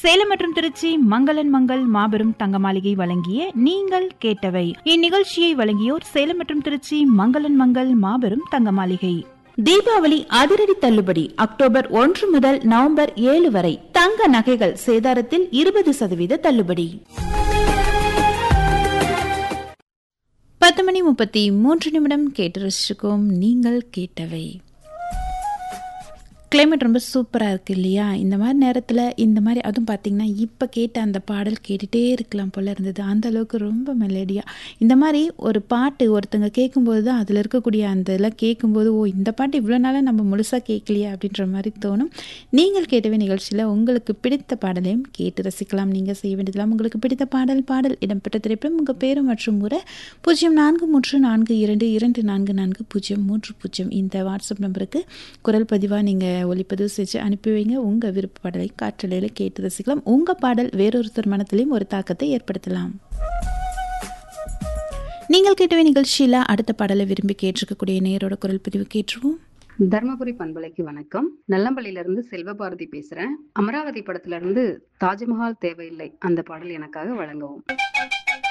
சேலம் மற்றும் திருச்சி மங்களன் மங்கள் மாபெரும் தங்க மாளிகை வழங்கிய நீங்கள் கேட்டவை இந்நிகழ்ச்சியை வழங்கியோர் சேலம் மற்றும் திருச்சி மங்களன் மங்கள் மாபெரும் தங்க மாளிகை தீபாவளி அதிரடி தள்ளுபடி அக்டோபர் ஒன்று முதல் நவம்பர் ஏழு வரை தங்க நகைகள் சேதாரத்தில் இருபது சதவீத தள்ளுபடி பத்து மணி முப்பத்தி மூன்று நிமிடம் கேட்டு ரசிச்சிருக்கோம் நீங்கள் கேட்டவை கிளைமேட் ரொம்ப சூப்பராக இருக்குது இல்லையா இந்த மாதிரி நேரத்தில் இந்த மாதிரி அதுவும் பார்த்திங்கன்னா இப்போ கேட்ட அந்த பாடல் கேட்டுகிட்டே இருக்கலாம் போல் இருந்தது அந்த அளவுக்கு ரொம்ப மெலடியாக இந்த மாதிரி ஒரு பாட்டு ஒருத்தங்க கேட்கும்போது தான் அதில் இருக்கக்கூடிய அந்த இதெல்லாம் கேட்கும்போது ஓ இந்த பாட்டு இவ்வளோ நாளாக நம்ம முழுசாக கேட்கலையா அப்படின்ற மாதிரி தோணும் நீங்கள் கேட்டவே நிகழ்ச்சியில் உங்களுக்கு பிடித்த பாடலையும் கேட்டு ரசிக்கலாம் நீங்கள் செய்ய வேண்டியதெல்லாம் உங்களுக்கு பிடித்த பாடல் பாடல் இடம்பெற்ற திரைப்படம் உங்கள் பேரு மற்றும் முறை பூஜ்ஜியம் நான்கு மூன்று நான்கு இரண்டு இரண்டு நான்கு நான்கு பூஜ்ஜியம் மூன்று பூஜ்ஜியம் இந்த வாட்ஸ்அப் நம்பருக்கு குரல் பதிவாக நீங்கள் ஒளிப்பதிவு செஞ்சு அனுப்பி வைங்க உங்கள் விருப்ப பாடலை காற்றலையில் கேட்டு ரசிக்கலாம் உங்கள் பாடல் வேறொருத்தர் மனத்திலையும் ஒரு தாக்கத்தை ஏற்படுத்தலாம் நீங்கள் கேட்டவே நிகழ்ச்சியில் அடுத்த பாடலை விரும்பி கேட்டிருக்கக்கூடிய நேரோட குரல் பதிவு கேட்டுருவோம் தர்மபுரி பண்பலைக்கு வணக்கம் நல்லம்பள்ளியில இருந்து செல்வபாரதி பேசுறேன் அமராவதி படத்துல இருந்து தாஜ்மஹால் தேவையில்லை அந்த பாடல் எனக்காக வழங்கவும்